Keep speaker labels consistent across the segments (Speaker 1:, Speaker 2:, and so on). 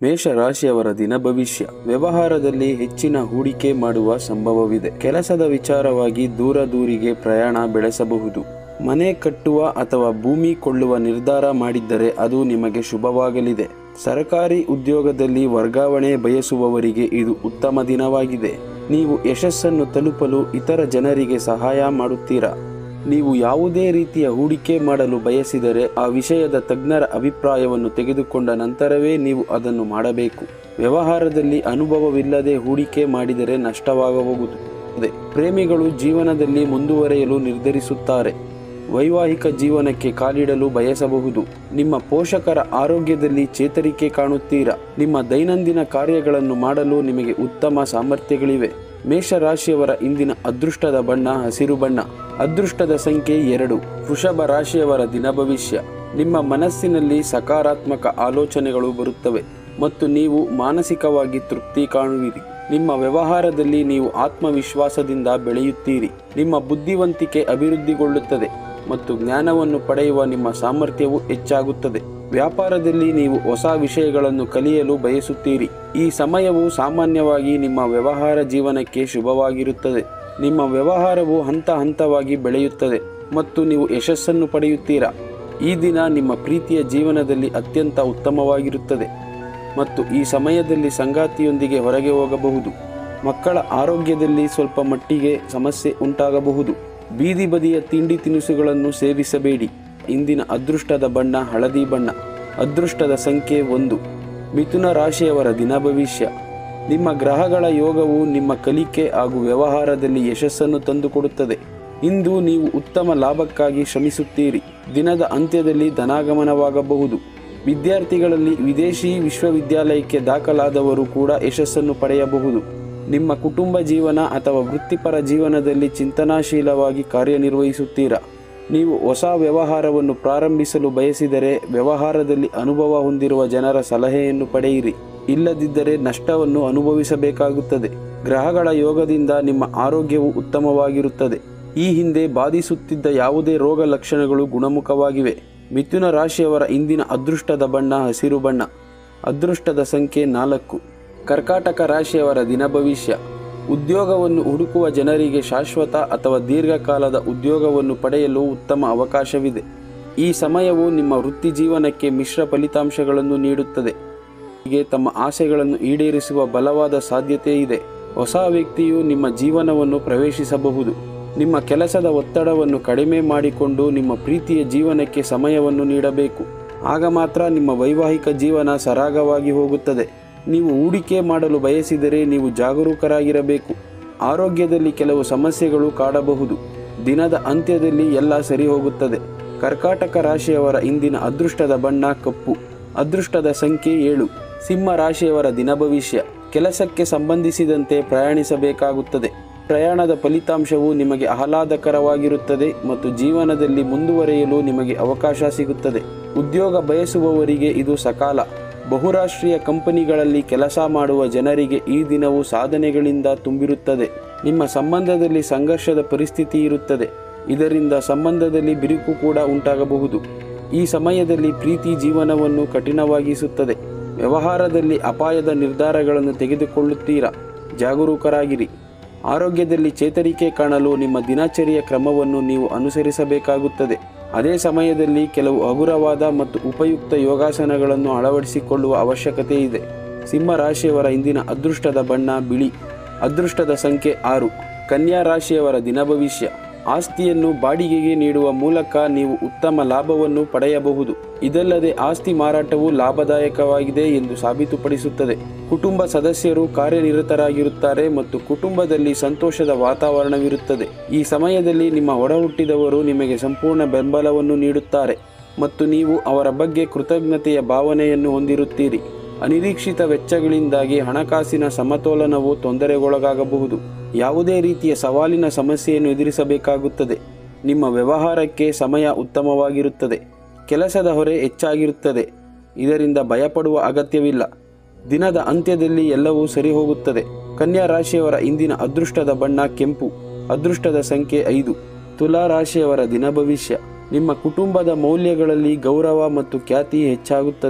Speaker 1: ಮೇಷ ರಾಶಿಯವರ ದಿನ ಭವಿಷ್ಯ ವ್ಯವಹಾರದಲ್ಲಿ ಹೆಚ್ಚಿನ ಹೂಡಿಕೆ ಮಾಡುವ ಸಂಭವವಿದೆ ಕೆಲಸದ ವಿಚಾರವಾಗಿ ದೂರ ದೂರಿಗೆ ಪ್ರಯಾಣ ಬೆಳೆಸಬಹುದು ಮನೆ ಕಟ್ಟುವ ಅಥವಾ ಭೂಮಿ ಕೊಳ್ಳುವ ನಿರ್ಧಾರ ಮಾಡಿದ್ದರೆ ಅದು ನಿಮಗೆ ಶುಭವಾಗಲಿದೆ ಸರ್ಕಾರಿ ಉದ್ಯೋಗದಲ್ಲಿ ವರ್ಗಾವಣೆ ಬಯಸುವವರಿಗೆ ಇದು ಉತ್ತಮ ದಿನವಾಗಿದೆ ನೀವು ಯಶಸ್ಸನ್ನು ತಲುಪಲು ಇತರ ಜನರಿಗೆ ಸಹಾಯ ಮಾಡುತ್ತೀರಾ ನೀವು ಯಾವುದೇ ರೀತಿಯ ಹೂಡಿಕೆ ಮಾಡಲು ಬಯಸಿದರೆ ಆ ವಿಷಯದ ತಜ್ಞರ ಅಭಿಪ್ರಾಯವನ್ನು ತೆಗೆದುಕೊಂಡ ನಂತರವೇ ನೀವು ಅದನ್ನು ಮಾಡಬೇಕು ವ್ಯವಹಾರದಲ್ಲಿ ಅನುಭವವಿಲ್ಲದೆ ಹೂಡಿಕೆ ಮಾಡಿದರೆ ನಷ್ಟವಾಗಬಹುದು ಅದೇ ಪ್ರೇಮಿಗಳು ಜೀವನದಲ್ಲಿ ಮುಂದುವರಿಯಲು ನಿರ್ಧರಿಸುತ್ತಾರೆ ವೈವಾಹಿಕ ಜೀವನಕ್ಕೆ ಕಾಲಿಡಲು ಬಯಸಬಹುದು ನಿಮ್ಮ ಪೋಷಕರ ಆರೋಗ್ಯದಲ್ಲಿ ಚೇತರಿಕೆ ಕಾಣುತ್ತೀರಾ ನಿಮ್ಮ ದೈನಂದಿನ ಕಾರ್ಯಗಳನ್ನು ಮಾಡಲು ನಿಮಗೆ ಉತ್ತಮ ಸಾಮರ್ಥ್ಯಗಳಿವೆ ಮೇಷರಾಶಿಯವರ ಇಂದಿನ ಅದೃಷ್ಟದ ಬಣ್ಣ ಹಸಿರು ಬಣ್ಣ ಅದೃಷ್ಟದ ಸಂಖ್ಯೆ ಎರಡು ವೃಷಭ ರಾಶಿಯವರ ದಿನ ಭವಿಷ್ಯ ನಿಮ್ಮ ಮನಸ್ಸಿನಲ್ಲಿ ಸಕಾರಾತ್ಮಕ ಆಲೋಚನೆಗಳು ಬರುತ್ತವೆ ಮತ್ತು ನೀವು ಮಾನಸಿಕವಾಗಿ ತೃಪ್ತಿ ಕಾಣುವಿರಿ ನಿಮ್ಮ ವ್ಯವಹಾರದಲ್ಲಿ ನೀವು ಆತ್ಮವಿಶ್ವಾಸದಿಂದ ಬೆಳೆಯುತ್ತೀರಿ ನಿಮ್ಮ ಬುದ್ಧಿವಂತಿಕೆ ಅಭಿವೃದ್ಧಿಗೊಳ್ಳುತ್ತದೆ ಮತ್ತು ಜ್ಞಾನವನ್ನು ಪಡೆಯುವ ನಿಮ್ಮ ಸಾಮರ್ಥ್ಯವು ಹೆಚ್ಚಾಗುತ್ತದೆ ವ್ಯಾಪಾರದಲ್ಲಿ ನೀವು ಹೊಸ ವಿಷಯಗಳನ್ನು ಕಲಿಯಲು ಬಯಸುತ್ತೀರಿ ಈ ಸಮಯವು ಸಾಮಾನ್ಯವಾಗಿ ನಿಮ್ಮ ವ್ಯವಹಾರ ಜೀವನಕ್ಕೆ ಶುಭವಾಗಿರುತ್ತದೆ ನಿಮ್ಮ ವ್ಯವಹಾರವು ಹಂತ ಹಂತವಾಗಿ ಬೆಳೆಯುತ್ತದೆ ಮತ್ತು ನೀವು ಯಶಸ್ಸನ್ನು ಪಡೆಯುತ್ತೀರಾ ಈ ದಿನ ನಿಮ್ಮ ಪ್ರೀತಿಯ ಜೀವನದಲ್ಲಿ ಅತ್ಯಂತ ಉತ್ತಮವಾಗಿರುತ್ತದೆ ಮತ್ತು ಈ ಸಮಯದಲ್ಲಿ ಸಂಗಾತಿಯೊಂದಿಗೆ ಹೊರಗೆ ಹೋಗಬಹುದು ಮಕ್ಕಳ ಆರೋಗ್ಯದಲ್ಲಿ ಸ್ವಲ್ಪ ಮಟ್ಟಿಗೆ ಸಮಸ್ಯೆ ಉಂಟಾಗಬಹುದು ಬೀದಿ ಬದಿಯ ತಿಂಡಿ ತಿನಿಸುಗಳನ್ನು ಸೇವಿಸಬೇಡಿ ಇಂದಿನ ಅದೃಷ್ಟದ ಬಣ್ಣ ಹಳದಿ ಬಣ್ಣ ಅದೃಷ್ಟದ ಸಂಖ್ಯೆ ಒಂದು ಮಿಥುನ ರಾಶಿಯವರ ದಿನ ಭವಿಷ್ಯ ನಿಮ್ಮ ಗ್ರಹಗಳ ಯೋಗವು ನಿಮ್ಮ ಕಲಿಕೆ ಹಾಗೂ ವ್ಯವಹಾರದಲ್ಲಿ ಯಶಸ್ಸನ್ನು ತಂದುಕೊಡುತ್ತದೆ ಇಂದು ನೀವು ಉತ್ತಮ ಲಾಭಕ್ಕಾಗಿ ಶ್ರಮಿಸುತ್ತೀರಿ ದಿನದ ಅಂತ್ಯದಲ್ಲಿ ಧನಾಗಮನವಾಗಬಹುದು ವಿದ್ಯಾರ್ಥಿಗಳಲ್ಲಿ ವಿದೇಶಿ ವಿಶ್ವವಿದ್ಯಾಲಯಕ್ಕೆ ದಾಖಲಾದವರು ಕೂಡ ಯಶಸ್ಸನ್ನು ಪಡೆಯಬಹುದು ನಿಮ್ಮ ಕುಟುಂಬ ಜೀವನ ಅಥವಾ ವೃತ್ತಿಪರ ಜೀವನದಲ್ಲಿ ಚಿಂತನಾಶೀಲವಾಗಿ ಕಾರ್ಯನಿರ್ವಹಿಸುತ್ತೀರಾ ನೀವು ಹೊಸ ವ್ಯವಹಾರವನ್ನು ಪ್ರಾರಂಭಿಸಲು ಬಯಸಿದರೆ ವ್ಯವಹಾರದಲ್ಲಿ ಅನುಭವ ಹೊಂದಿರುವ ಜನರ ಸಲಹೆಯನ್ನು ಪಡೆಯಿರಿ ಇಲ್ಲದಿದ್ದರೆ ನಷ್ಟವನ್ನು ಅನುಭವಿಸಬೇಕಾಗುತ್ತದೆ ಗ್ರಹಗಳ ಯೋಗದಿಂದ ನಿಮ್ಮ ಆರೋಗ್ಯವು ಉತ್ತಮವಾಗಿರುತ್ತದೆ ಈ ಹಿಂದೆ ಬಾಧಿಸುತ್ತಿದ್ದ ಯಾವುದೇ ರೋಗ ಲಕ್ಷಣಗಳು ಗುಣಮುಖವಾಗಿವೆ ಮಿಥುನ ರಾಶಿಯವರ ಇಂದಿನ ಅದೃಷ್ಟದ ಬಣ್ಣ ಹಸಿರು ಬಣ್ಣ ಅದೃಷ್ಟದ ಸಂಖ್ಯೆ ನಾಲ್ಕು ಕರ್ಕಾಟಕ ರಾಶಿಯವರ ದಿನ ಭವಿಷ್ಯ ಉದ್ಯೋಗವನ್ನು ಹುಡುಕುವ ಜನರಿಗೆ ಶಾಶ್ವತ ಅಥವಾ ದೀರ್ಘಕಾಲದ ಉದ್ಯೋಗವನ್ನು ಪಡೆಯಲು ಉತ್ತಮ ಅವಕಾಶವಿದೆ ಈ ಸಮಯವು ನಿಮ್ಮ ವೃತ್ತಿ ಜೀವನಕ್ಕೆ ಮಿಶ್ರ ಫಲಿತಾಂಶಗಳನ್ನು ನೀಡುತ್ತದೆ ಹೀಗೆ ತಮ್ಮ ಆಸೆಗಳನ್ನು ಈಡೇರಿಸುವ ಬಲವಾದ ಸಾಧ್ಯತೆ ಇದೆ ಹೊಸ ವ್ಯಕ್ತಿಯು ನಿಮ್ಮ ಜೀವನವನ್ನು ಪ್ರವೇಶಿಸಬಹುದು ನಿಮ್ಮ ಕೆಲಸದ ಒತ್ತಡವನ್ನು ಕಡಿಮೆ ಮಾಡಿಕೊಂಡು ನಿಮ್ಮ ಪ್ರೀತಿಯ ಜೀವನಕ್ಕೆ ಸಮಯವನ್ನು ನೀಡಬೇಕು ಆಗ ಮಾತ್ರ ನಿಮ್ಮ ವೈವಾಹಿಕ ಜೀವನ ಸರಾಗವಾಗಿ ಹೋಗುತ್ತದೆ ನೀವು ಹೂಡಿಕೆ ಮಾಡಲು ಬಯಸಿದರೆ ನೀವು ಜಾಗರೂಕರಾಗಿರಬೇಕು ಆರೋಗ್ಯದಲ್ಲಿ ಕೆಲವು ಸಮಸ್ಯೆಗಳು ಕಾಡಬಹುದು ದಿನದ ಅಂತ್ಯದಲ್ಲಿ ಎಲ್ಲ ಸರಿ ಹೋಗುತ್ತದೆ ಕರ್ಕಾಟಕ ರಾಶಿಯವರ ಇಂದಿನ ಅದೃಷ್ಟದ ಬಣ್ಣ ಕಪ್ಪು ಅದೃಷ್ಟದ ಸಂಖ್ಯೆ ಏಳು ಸಿಂಹ ರಾಶಿಯವರ ದಿನ ಭವಿಷ್ಯ ಕೆಲಸಕ್ಕೆ ಸಂಬಂಧಿಸಿದಂತೆ ಪ್ರಯಾಣಿಸಬೇಕಾಗುತ್ತದೆ ಪ್ರಯಾಣದ ಫಲಿತಾಂಶವು ನಿಮಗೆ ಆಹ್ಲಾದಕರವಾಗಿರುತ್ತದೆ ಮತ್ತು ಜೀವನದಲ್ಲಿ ಮುಂದುವರಿಯಲು ನಿಮಗೆ ಅವಕಾಶ ಸಿಗುತ್ತದೆ ಉದ್ಯೋಗ ಬಯಸುವವರಿಗೆ ಇದು ಸಕಾಲ ಬಹುರಾಷ್ಟ್ರೀಯ ಕಂಪನಿಗಳಲ್ಲಿ ಕೆಲಸ ಮಾಡುವ ಜನರಿಗೆ ಈ ದಿನವು ಸಾಧನೆಗಳಿಂದ ತುಂಬಿರುತ್ತದೆ ನಿಮ್ಮ ಸಂಬಂಧದಲ್ಲಿ ಸಂಘರ್ಷದ ಪರಿಸ್ಥಿತಿ ಇರುತ್ತದೆ ಇದರಿಂದ ಸಂಬಂಧದಲ್ಲಿ ಬಿರುಕು ಕೂಡ ಉಂಟಾಗಬಹುದು ಈ ಸಮಯದಲ್ಲಿ ಪ್ರೀತಿ ಜೀವನವನ್ನು ಕಠಿಣವಾಗಿಸುತ್ತದೆ ವ್ಯವಹಾರದಲ್ಲಿ ಅಪಾಯದ ನಿರ್ಧಾರಗಳನ್ನು ತೆಗೆದುಕೊಳ್ಳುತ್ತೀರಾ ಜಾಗರೂಕರಾಗಿರಿ ಆರೋಗ್ಯದಲ್ಲಿ ಚೇತರಿಕೆ ಕಾಣಲು ನಿಮ್ಮ ದಿನಚರಿಯ ಕ್ರಮವನ್ನು ನೀವು ಅನುಸರಿಸಬೇಕಾಗುತ್ತದೆ ಅದೇ ಸಮಯದಲ್ಲಿ ಕೆಲವು ಹಗುರವಾದ ಮತ್ತು ಉಪಯುಕ್ತ ಯೋಗಾಸನಗಳನ್ನು ಅಳವಡಿಸಿಕೊಳ್ಳುವ ಅವಶ್ಯಕತೆ ಇದೆ ಸಿಂಹ ರಾಶಿಯವರ ಇಂದಿನ ಅದೃಷ್ಟದ ಬಣ್ಣ ಬಿಳಿ ಅದೃಷ್ಟದ ಸಂಖ್ಯೆ ಆರು ಕನ್ಯಾ ರಾಶಿಯವರ ದಿನ ಭವಿಷ್ಯ ಆಸ್ತಿಯನ್ನು ಬಾಡಿಗೆಗೆ ನೀಡುವ ಮೂಲಕ ನೀವು ಉತ್ತಮ ಲಾಭವನ್ನು ಪಡೆಯಬಹುದು ಇದಲ್ಲದೆ ಆಸ್ತಿ ಮಾರಾಟವು ಲಾಭದಾಯಕವಾಗಿದೆ ಎಂದು ಸಾಬೀತುಪಡಿಸುತ್ತದೆ ಕುಟುಂಬ ಸದಸ್ಯರು ಕಾರ್ಯನಿರತರಾಗಿರುತ್ತಾರೆ ಮತ್ತು ಕುಟುಂಬದಲ್ಲಿ ಸಂತೋಷದ ವಾತಾವರಣವಿರುತ್ತದೆ ಈ ಸಮಯದಲ್ಲಿ ನಿಮ್ಮ ಒಡಹುಟ್ಟಿದವರು ನಿಮಗೆ ಸಂಪೂರ್ಣ ಬೆಂಬಲವನ್ನು ನೀಡುತ್ತಾರೆ ಮತ್ತು ನೀವು ಅವರ ಬಗ್ಗೆ ಕೃತಜ್ಞತೆಯ ಭಾವನೆಯನ್ನು ಹೊಂದಿರುತ್ತೀರಿ ಅನಿರೀಕ್ಷಿತ ವೆಚ್ಚಗಳಿಂದಾಗಿ ಹಣಕಾಸಿನ ಸಮತೋಲನವು ತೊಂದರೆಗೊಳಗಾಗಬಹುದು ಯಾವುದೇ ರೀತಿಯ ಸವಾಲಿನ ಸಮಸ್ಯೆಯನ್ನು ಎದುರಿಸಬೇಕಾಗುತ್ತದೆ ನಿಮ್ಮ ವ್ಯವಹಾರಕ್ಕೆ ಸಮಯ ಉತ್ತಮವಾಗಿರುತ್ತದೆ ಕೆಲಸದ ಹೊರೆ ಹೆಚ್ಚಾಗಿರುತ್ತದೆ ಇದರಿಂದ ಭಯಪಡುವ ಅಗತ್ಯವಿಲ್ಲ ದಿನದ ಅಂತ್ಯದಲ್ಲಿ ಎಲ್ಲವೂ ಸರಿ ಹೋಗುತ್ತದೆ ಕನ್ಯಾ ರಾಶಿಯವರ ಇಂದಿನ ಅದೃಷ್ಟದ ಬಣ್ಣ ಕೆಂಪು ಅದೃಷ್ಟದ ಸಂಖ್ಯೆ ಐದು ತುಲಾ ರಾಶಿಯವರ ದಿನ ಭವಿಷ್ಯ ನಿಮ್ಮ ಕುಟುಂಬದ ಮೌಲ್ಯಗಳಲ್ಲಿ ಗೌರವ ಮತ್ತು ಖ್ಯಾತಿ ಹೆಚ್ಚಾಗುತ್ತದೆ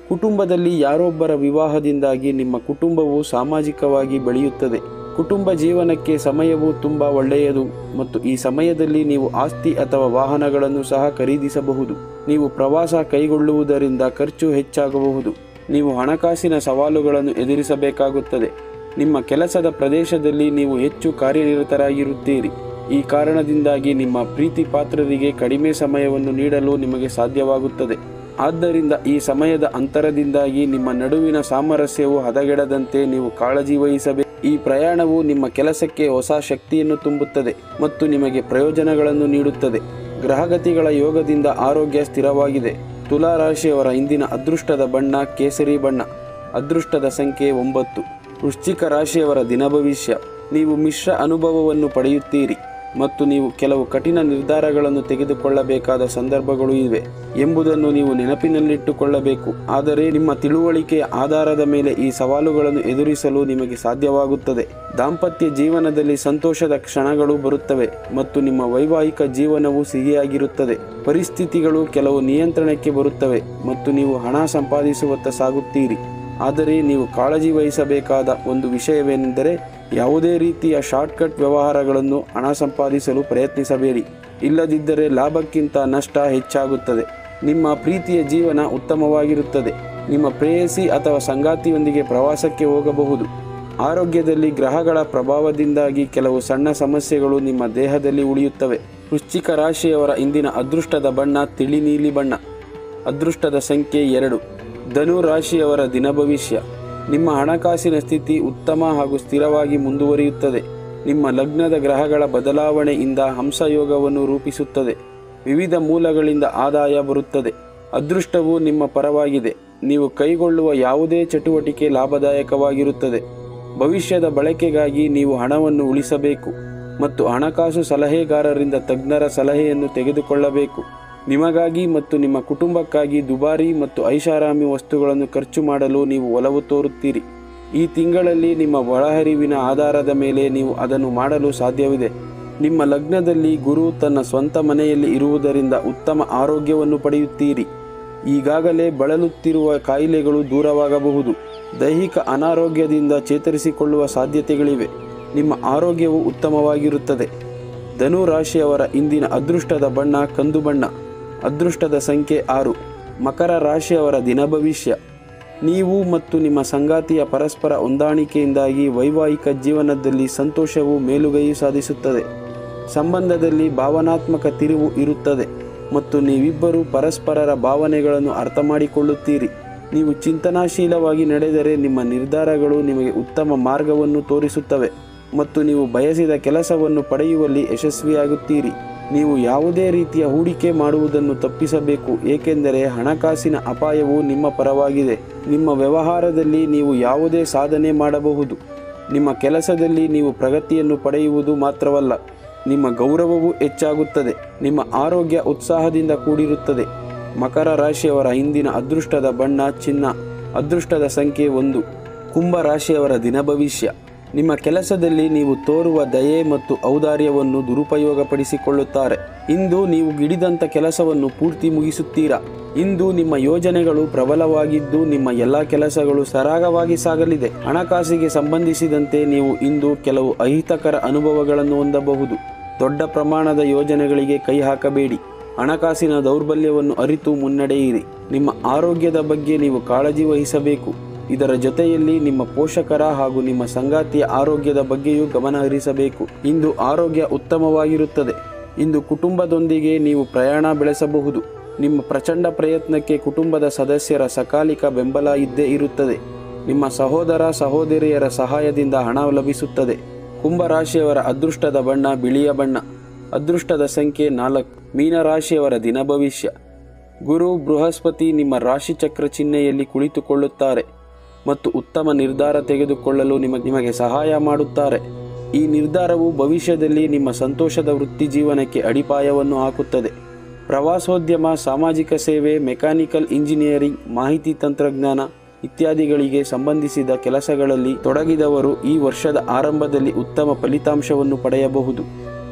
Speaker 1: ಕುಟುಂಬದಲ್ಲಿ ಯಾರೊಬ್ಬರ ವಿವಾಹದಿಂದಾಗಿ ನಿಮ್ಮ ಕುಟುಂಬವು ಸಾಮಾಜಿಕವಾಗಿ ಬೆಳೆಯುತ್ತದೆ ಕುಟುಂಬ ಜೀವನಕ್ಕೆ ಸಮಯವು ತುಂಬ ಒಳ್ಳೆಯದು ಮತ್ತು ಈ ಸಮಯದಲ್ಲಿ ನೀವು ಆಸ್ತಿ ಅಥವಾ ವಾಹನಗಳನ್ನು ಸಹ ಖರೀದಿಸಬಹುದು ನೀವು ಪ್ರವಾಸ ಕೈಗೊಳ್ಳುವುದರಿಂದ ಖರ್ಚು ಹೆಚ್ಚಾಗಬಹುದು ನೀವು ಹಣಕಾಸಿನ ಸವಾಲುಗಳನ್ನು ಎದುರಿಸಬೇಕಾಗುತ್ತದೆ ನಿಮ್ಮ ಕೆಲಸದ ಪ್ರದೇಶದಲ್ಲಿ ನೀವು ಹೆಚ್ಚು ಕಾರ್ಯನಿರತರಾಗಿರುತ್ತೀರಿ ಈ ಕಾರಣದಿಂದಾಗಿ ನಿಮ್ಮ ಪ್ರೀತಿ ಪಾತ್ರರಿಗೆ ಕಡಿಮೆ ಸಮಯವನ್ನು ನೀಡಲು ನಿಮಗೆ ಸಾಧ್ಯವಾಗುತ್ತದೆ ಆದ್ದರಿಂದ ಈ ಸಮಯದ ಅಂತರದಿಂದಾಗಿ ನಿಮ್ಮ ನಡುವಿನ ಸಾಮರಸ್ಯವು ಹದಗೆಡದಂತೆ ನೀವು ಕಾಳಜಿ ವಹಿಸಬೇಕು ಈ ಪ್ರಯಾಣವು ನಿಮ್ಮ ಕೆಲಸಕ್ಕೆ ಹೊಸ ಶಕ್ತಿಯನ್ನು ತುಂಬುತ್ತದೆ ಮತ್ತು ನಿಮಗೆ ಪ್ರಯೋಜನಗಳನ್ನು ನೀಡುತ್ತದೆ ಗ್ರಹಗತಿಗಳ ಯೋಗದಿಂದ ಆರೋಗ್ಯ ಸ್ಥಿರವಾಗಿದೆ ತುಲಾ ರಾಶಿಯವರ ಇಂದಿನ ಅದೃಷ್ಟದ ಬಣ್ಣ ಕೇಸರಿ ಬಣ್ಣ ಅದೃಷ್ಟದ ಸಂಖ್ಯೆ ಒಂಬತ್ತು ವೃಶ್ಚಿಕ ರಾಶಿಯವರ ದಿನ ಭವಿಷ್ಯ ನೀವು ಮಿಶ್ರ ಅನುಭವವನ್ನು ಪಡೆಯುತ್ತೀರಿ ಮತ್ತು ನೀವು ಕೆಲವು ಕಠಿಣ ನಿರ್ಧಾರಗಳನ್ನು ತೆಗೆದುಕೊಳ್ಳಬೇಕಾದ ಸಂದರ್ಭಗಳು ಇವೆ ಎಂಬುದನ್ನು ನೀವು ನೆನಪಿನಲ್ಲಿಟ್ಟುಕೊಳ್ಳಬೇಕು ಆದರೆ ನಿಮ್ಮ ತಿಳುವಳಿಕೆಯ ಆಧಾರದ ಮೇಲೆ ಈ ಸವಾಲುಗಳನ್ನು ಎದುರಿಸಲು ನಿಮಗೆ ಸಾಧ್ಯವಾಗುತ್ತದೆ ದಾಂಪತ್ಯ ಜೀವನದಲ್ಲಿ ಸಂತೋಷದ ಕ್ಷಣಗಳು ಬರುತ್ತವೆ ಮತ್ತು ನಿಮ್ಮ ವೈವಾಹಿಕ ಜೀವನವು ಸಿಹಿಯಾಗಿರುತ್ತದೆ ಪರಿಸ್ಥಿತಿಗಳು ಕೆಲವು ನಿಯಂತ್ರಣಕ್ಕೆ ಬರುತ್ತವೆ ಮತ್ತು ನೀವು ಹಣ ಸಂಪಾದಿಸುವತ್ತ ಸಾಗುತ್ತೀರಿ ಆದರೆ ನೀವು ಕಾಳಜಿ ವಹಿಸಬೇಕಾದ ಒಂದು ವಿಷಯವೇನೆಂದರೆ ಯಾವುದೇ ರೀತಿಯ ಶಾರ್ಟ್ಕಟ್ ವ್ಯವಹಾರಗಳನ್ನು ಹಣ ಸಂಪಾದಿಸಲು ಪ್ರಯತ್ನಿಸಬೇಡಿ ಇಲ್ಲದಿದ್ದರೆ ಲಾಭಕ್ಕಿಂತ ನಷ್ಟ ಹೆಚ್ಚಾಗುತ್ತದೆ ನಿಮ್ಮ ಪ್ರೀತಿಯ ಜೀವನ ಉತ್ತಮವಾಗಿರುತ್ತದೆ ನಿಮ್ಮ ಪ್ರೇಯಸಿ ಅಥವಾ ಸಂಗಾತಿಯೊಂದಿಗೆ ಪ್ರವಾಸಕ್ಕೆ ಹೋಗಬಹುದು ಆರೋಗ್ಯದಲ್ಲಿ ಗ್ರಹಗಳ ಪ್ರಭಾವದಿಂದಾಗಿ ಕೆಲವು ಸಣ್ಣ ಸಮಸ್ಯೆಗಳು ನಿಮ್ಮ ದೇಹದಲ್ಲಿ ಉಳಿಯುತ್ತವೆ ವೃಶ್ಚಿಕ ರಾಶಿಯವರ ಇಂದಿನ ಅದೃಷ್ಟದ ಬಣ್ಣ ತಿಳಿ ನೀಲಿ ಬಣ್ಣ ಅದೃಷ್ಟದ ಸಂಖ್ಯೆ ಎರಡು ಧನು ರಾಶಿಯವರ ದಿನ ಭವಿಷ್ಯ ನಿಮ್ಮ ಹಣಕಾಸಿನ ಸ್ಥಿತಿ ಉತ್ತಮ ಹಾಗೂ ಸ್ಥಿರವಾಗಿ ಮುಂದುವರಿಯುತ್ತದೆ ನಿಮ್ಮ ಲಗ್ನದ ಗ್ರಹಗಳ ಬದಲಾವಣೆಯಿಂದ ಹಂಸಯೋಗವನ್ನು ರೂಪಿಸುತ್ತದೆ ವಿವಿಧ ಮೂಲಗಳಿಂದ ಆದಾಯ ಬರುತ್ತದೆ ಅದೃಷ್ಟವು ನಿಮ್ಮ ಪರವಾಗಿದೆ ನೀವು ಕೈಗೊಳ್ಳುವ ಯಾವುದೇ ಚಟುವಟಿಕೆ ಲಾಭದಾಯಕವಾಗಿರುತ್ತದೆ ಭವಿಷ್ಯದ ಬಳಕೆಗಾಗಿ ನೀವು ಹಣವನ್ನು ಉಳಿಸಬೇಕು ಮತ್ತು ಹಣಕಾಸು ಸಲಹೆಗಾರರಿಂದ ತಜ್ಞರ ಸಲಹೆಯನ್ನು ತೆಗೆದುಕೊಳ್ಳಬೇಕು ನಿಮಗಾಗಿ ಮತ್ತು ನಿಮ್ಮ ಕುಟುಂಬಕ್ಕಾಗಿ ದುಬಾರಿ ಮತ್ತು ಐಷಾರಾಮಿ ವಸ್ತುಗಳನ್ನು ಖರ್ಚು ಮಾಡಲು ನೀವು ಒಲವು ತೋರುತ್ತೀರಿ ಈ ತಿಂಗಳಲ್ಲಿ ನಿಮ್ಮ ಒಳಹರಿವಿನ ಆಧಾರದ ಮೇಲೆ ನೀವು ಅದನ್ನು ಮಾಡಲು ಸಾಧ್ಯವಿದೆ ನಿಮ್ಮ ಲಗ್ನದಲ್ಲಿ ಗುರು ತನ್ನ ಸ್ವಂತ ಮನೆಯಲ್ಲಿ ಇರುವುದರಿಂದ ಉತ್ತಮ ಆರೋಗ್ಯವನ್ನು ಪಡೆಯುತ್ತೀರಿ ಈಗಾಗಲೇ ಬಳಲುತ್ತಿರುವ ಕಾಯಿಲೆಗಳು ದೂರವಾಗಬಹುದು ದೈಹಿಕ ಅನಾರೋಗ್ಯದಿಂದ ಚೇತರಿಸಿಕೊಳ್ಳುವ ಸಾಧ್ಯತೆಗಳಿವೆ ನಿಮ್ಮ ಆರೋಗ್ಯವು ಉತ್ತಮವಾಗಿರುತ್ತದೆ ಧನು ರಾಶಿಯವರ ಇಂದಿನ ಅದೃಷ್ಟದ ಬಣ್ಣ ಕಂದು ಬಣ್ಣ ಅದೃಷ್ಟದ ಸಂಖ್ಯೆ ಆರು ಮಕರ ರಾಶಿಯವರ ದಿನ ಭವಿಷ್ಯ ನೀವು ಮತ್ತು ನಿಮ್ಮ ಸಂಗಾತಿಯ ಪರಸ್ಪರ ಹೊಂದಾಣಿಕೆಯಿಂದಾಗಿ ವೈವಾಹಿಕ ಜೀವನದಲ್ಲಿ ಸಂತೋಷವು ಮೇಲುಗೈ ಸಾಧಿಸುತ್ತದೆ ಸಂಬಂಧದಲ್ಲಿ ಭಾವನಾತ್ಮಕ ತಿರುವು ಇರುತ್ತದೆ ಮತ್ತು ನೀವಿಬ್ಬರು ಪರಸ್ಪರರ ಭಾವನೆಗಳನ್ನು ಅರ್ಥ ಮಾಡಿಕೊಳ್ಳುತ್ತೀರಿ ನೀವು ಚಿಂತನಾಶೀಲವಾಗಿ ನಡೆದರೆ ನಿಮ್ಮ ನಿರ್ಧಾರಗಳು ನಿಮಗೆ ಉತ್ತಮ ಮಾರ್ಗವನ್ನು ತೋರಿಸುತ್ತವೆ ಮತ್ತು ನೀವು ಬಯಸಿದ ಕೆಲಸವನ್ನು ಪಡೆಯುವಲ್ಲಿ ಯಶಸ್ವಿಯಾಗುತ್ತೀರಿ ನೀವು ಯಾವುದೇ ರೀತಿಯ ಹೂಡಿಕೆ ಮಾಡುವುದನ್ನು ತಪ್ಪಿಸಬೇಕು ಏಕೆಂದರೆ ಹಣಕಾಸಿನ ಅಪಾಯವು ನಿಮ್ಮ ಪರವಾಗಿದೆ ನಿಮ್ಮ ವ್ಯವಹಾರದಲ್ಲಿ ನೀವು ಯಾವುದೇ ಸಾಧನೆ ಮಾಡಬಹುದು ನಿಮ್ಮ ಕೆಲಸದಲ್ಲಿ ನೀವು ಪ್ರಗತಿಯನ್ನು ಪಡೆಯುವುದು ಮಾತ್ರವಲ್ಲ ನಿಮ್ಮ ಗೌರವವೂ ಹೆಚ್ಚಾಗುತ್ತದೆ ನಿಮ್ಮ ಆರೋಗ್ಯ ಉತ್ಸಾಹದಿಂದ ಕೂಡಿರುತ್ತದೆ ಮಕರ ರಾಶಿಯವರ ಹಿಂದಿನ ಅದೃಷ್ಟದ ಬಣ್ಣ ಚಿನ್ನ ಅದೃಷ್ಟದ ಸಂಖ್ಯೆ ಒಂದು ಕುಂಭ ರಾಶಿಯವರ ದಿನ ಭವಿಷ್ಯ ನಿಮ್ಮ ಕೆಲಸದಲ್ಲಿ ನೀವು ತೋರುವ ದಯೆ ಮತ್ತು ಔದಾರ್ಯವನ್ನು ದುರುಪಯೋಗಪಡಿಸಿಕೊಳ್ಳುತ್ತಾರೆ ಇಂದು ನೀವು ಗಿಡಿದಂಥ ಕೆಲಸವನ್ನು ಪೂರ್ತಿ ಮುಗಿಸುತ್ತೀರಾ ಇಂದು ನಿಮ್ಮ ಯೋಜನೆಗಳು ಪ್ರಬಲವಾಗಿದ್ದು ನಿಮ್ಮ ಎಲ್ಲ ಕೆಲಸಗಳು ಸರಾಗವಾಗಿ ಸಾಗಲಿದೆ ಹಣಕಾಸಿಗೆ ಸಂಬಂಧಿಸಿದಂತೆ ನೀವು ಇಂದು ಕೆಲವು ಅಹಿತಕರ ಅನುಭವಗಳನ್ನು ಹೊಂದಬಹುದು ದೊಡ್ಡ ಪ್ರಮಾಣದ ಯೋಜನೆಗಳಿಗೆ ಕೈ ಹಾಕಬೇಡಿ ಹಣಕಾಸಿನ ದೌರ್ಬಲ್ಯವನ್ನು ಅರಿತು ಮುನ್ನಡೆಯಿರಿ ನಿಮ್ಮ ಆರೋಗ್ಯದ ಬಗ್ಗೆ ನೀವು ಕಾಳಜಿ ವಹಿಸಬೇಕು ಇದರ ಜೊತೆಯಲ್ಲಿ ನಿಮ್ಮ ಪೋಷಕರ ಹಾಗೂ ನಿಮ್ಮ ಸಂಗಾತಿಯ ಆರೋಗ್ಯದ ಬಗ್ಗೆಯೂ ಗಮನ ಹರಿಸಬೇಕು ಇಂದು ಆರೋಗ್ಯ ಉತ್ತಮವಾಗಿರುತ್ತದೆ ಇಂದು ಕುಟುಂಬದೊಂದಿಗೆ ನೀವು ಪ್ರಯಾಣ ಬೆಳೆಸಬಹುದು ನಿಮ್ಮ ಪ್ರಚಂಡ ಪ್ರಯತ್ನಕ್ಕೆ ಕುಟುಂಬದ ಸದಸ್ಯರ ಸಕಾಲಿಕ ಬೆಂಬಲ ಇದ್ದೇ ಇರುತ್ತದೆ ನಿಮ್ಮ ಸಹೋದರ ಸಹೋದರಿಯರ ಸಹಾಯದಿಂದ ಹಣ ಲಭಿಸುತ್ತದೆ ಕುಂಭರಾಶಿಯವರ ಅದೃಷ್ಟದ ಬಣ್ಣ ಬಿಳಿಯ ಬಣ್ಣ ಅದೃಷ್ಟದ ಸಂಖ್ಯೆ ನಾಲ್ಕು ಮೀನರಾಶಿಯವರ ದಿನ ಭವಿಷ್ಯ ಗುರು ಬೃಹಸ್ಪತಿ ನಿಮ್ಮ ರಾಶಿಚಕ್ರ ಚಿಹ್ನೆಯಲ್ಲಿ ಕುಳಿತುಕೊಳ್ಳುತ್ತಾರೆ ಮತ್ತು ಉತ್ತಮ ನಿರ್ಧಾರ ತೆಗೆದುಕೊಳ್ಳಲು ನಿಮ ನಿಮಗೆ ಸಹಾಯ ಮಾಡುತ್ತಾರೆ ಈ ನಿರ್ಧಾರವು ಭವಿಷ್ಯದಲ್ಲಿ ನಿಮ್ಮ ಸಂತೋಷದ ವೃತ್ತಿ ಜೀವನಕ್ಕೆ ಅಡಿಪಾಯವನ್ನು ಹಾಕುತ್ತದೆ ಪ್ರವಾಸೋದ್ಯಮ ಸಾಮಾಜಿಕ ಸೇವೆ ಮೆಕ್ಯಾನಿಕಲ್ ಇಂಜಿನಿಯರಿಂಗ್ ಮಾಹಿತಿ ತಂತ್ರಜ್ಞಾನ ಇತ್ಯಾದಿಗಳಿಗೆ ಸಂಬಂಧಿಸಿದ ಕೆಲಸಗಳಲ್ಲಿ ತೊಡಗಿದವರು ಈ ವರ್ಷದ ಆರಂಭದಲ್ಲಿ ಉತ್ತಮ ಫಲಿತಾಂಶವನ್ನು ಪಡೆಯಬಹುದು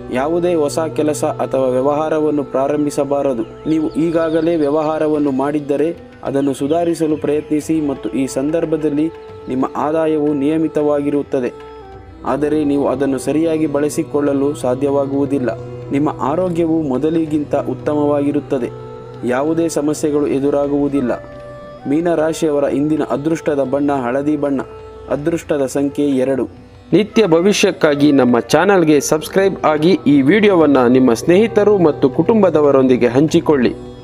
Speaker 1: ಯಾವುದೇ ಹೊಸ ಕೆಲಸ ಅಥವಾ ವ್ಯವಹಾರವನ್ನು ಪ್ರಾರಂಭಿಸಬಾರದು ನೀವು ಈಗಾಗಲೇ ವ್ಯವಹಾರವನ್ನು ಮಾಡಿದ್ದರೆ ಅದನ್ನು ಸುಧಾರಿಸಲು ಪ್ರಯತ್ನಿಸಿ ಮತ್ತು ಈ ಸಂದರ್ಭದಲ್ಲಿ ನಿಮ್ಮ ಆದಾಯವು ನಿಯಮಿತವಾಗಿರುತ್ತದೆ ಆದರೆ ನೀವು ಅದನ್ನು ಸರಿಯಾಗಿ ಬಳಸಿಕೊಳ್ಳಲು ಸಾಧ್ಯವಾಗುವುದಿಲ್ಲ ನಿಮ್ಮ ಆರೋಗ್ಯವು ಮೊದಲಿಗಿಂತ ಉತ್ತಮವಾಗಿರುತ್ತದೆ ಯಾವುದೇ ಸಮಸ್ಯೆಗಳು ಎದುರಾಗುವುದಿಲ್ಲ ಮೀನರಾಶಿಯವರ ಇಂದಿನ ಅದೃಷ್ಟದ ಬಣ್ಣ ಹಳದಿ ಬಣ್ಣ ಅದೃಷ್ಟದ ಸಂಖ್ಯೆ ಎರಡು ನಿತ್ಯ ಭವಿಷ್ಯಕ್ಕಾಗಿ ನಮ್ಮ ಚಾನಲ್ಗೆ ಸಬ್ಸ್ಕ್ರೈಬ್ ಆಗಿ ಈ ವಿಡಿಯೋವನ್ನು ನಿಮ್ಮ ಸ್ನೇಹಿತರು ಮತ್ತು ಕುಟುಂಬದವರೊಂದಿಗೆ ಹಂಚಿಕೊಳ್ಳಿ